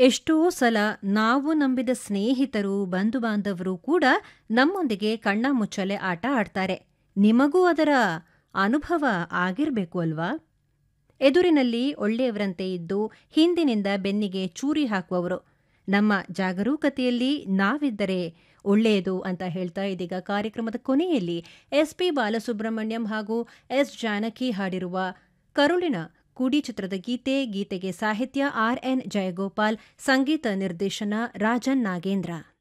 ಎಷ್ಟೋ ಸಲ ನಾವು ನಂಬಿದ ಸ್ನೇಹಿತರು ಬಂಧು ಬಾಂಧವರು ಕೂಡ ನಮ್ಮೊಂದಿಗೆ ಕಣ್ಣ ಮುಚ್ಚಲೆ ಆಟ ಆಡ್ತಾರೆ ನಿಮಗೂ ಅದರ ಅನುಭವ ಆಗಿರ್ಬೇಕು ಅಲ್ವಾ ಎದುರಿನಲ್ಲಿ ಒಳ್ಳೆಯವರಂತೆ ಇದ್ದು ಹಿಂದಿನಿಂದ ಬೆನ್ನಿಗೆ ಚೂರಿ ಹಾಕುವವರು ನಮ್ಮ ಜಾಗರೂಕತೆಯಲ್ಲಿ ನಾವಿದ್ದರೆ ಒಳ್ಳೆಯದು ಅಂತ ಹೇಳ್ತಾ ಇದೀಗ ಕಾರ್ಯಕ್ರಮದ ಕೊನೆಯಲ್ಲಿ ಎಸ್ ಪಿ ಬಾಲಸುಬ್ರಹ್ಮಣ್ಯಂ ಹಾಗೂ ಎಸ್ ಜಾನಕಿ ಹಾಡಿರುವ ಕರುಳಿನ ಕುಡಿ ಚಿತ್ರದ ಗೀತೆ ಗೀತೆಗೆ ಸಾಹಿತ್ಯ ಆರ್ ಎನ್ ಜಯಗೋಪಾಲ್ ಸಂಗೀತ ನಿರ್ದೇಶನ ರಾಜನ್ ನಾಗೇಂದ್ರ